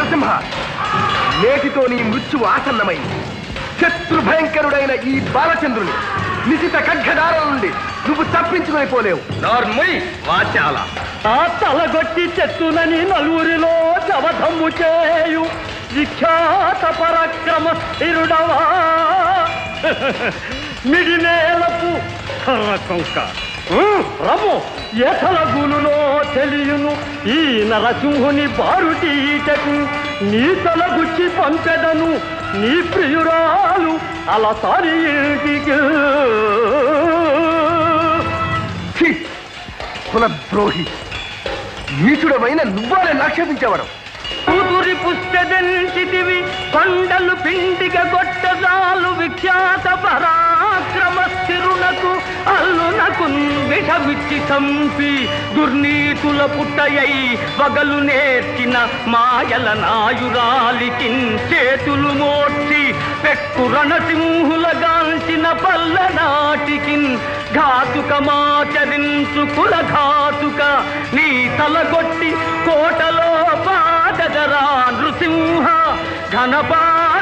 నరసింహ నేటితో నీ మృత్యువు ఆసన్నమైంది శత్రు భయంకరుడైన ఈ బాలచంద్రుని నిశిత ఖడ్గదార నుండి నువ్వు తప్పించుకొని పోలేవు నోర్ముయ్ వాచాల ఆ తలగొట్టి చెట్టునని నలుగురిలో జవధమ్ము చేయు విఖ్యాత పరాక్రమ ఇరుడవా మిడినేలపు కర్ర కొంక రము ఎసల గులులో తెలియను ఈ నరసింహుని బారుటీటకు నీ తలగుచ్చి పంపెదను నీ ప్రియురాలు అలా సారి ఇంటికి ఛీ! కులద్రోహి నీచుడమైన నువ్వాలే నాక్షేపించేవాడు కూతురి పుస్తెదెంటిదివి కొండలు పిండిగ గొట్టజాలు విఖ్యాత పరాక్రమ స్థిరునకు అల్లునకు విషమిచ్చి చంపి దుర్నీతుల పుట్టయై వగలు నేర్చిన మాయల నాయురాలికి చేతులు మోర్చి పెక్కు రణసింహుల గాంచిన పల్ల నాటికి ఘాతుకమాచరించు కుల ఘాతుక నీ తలగొట్టి కోటలో పాదగరా నృసింహ ఘనపా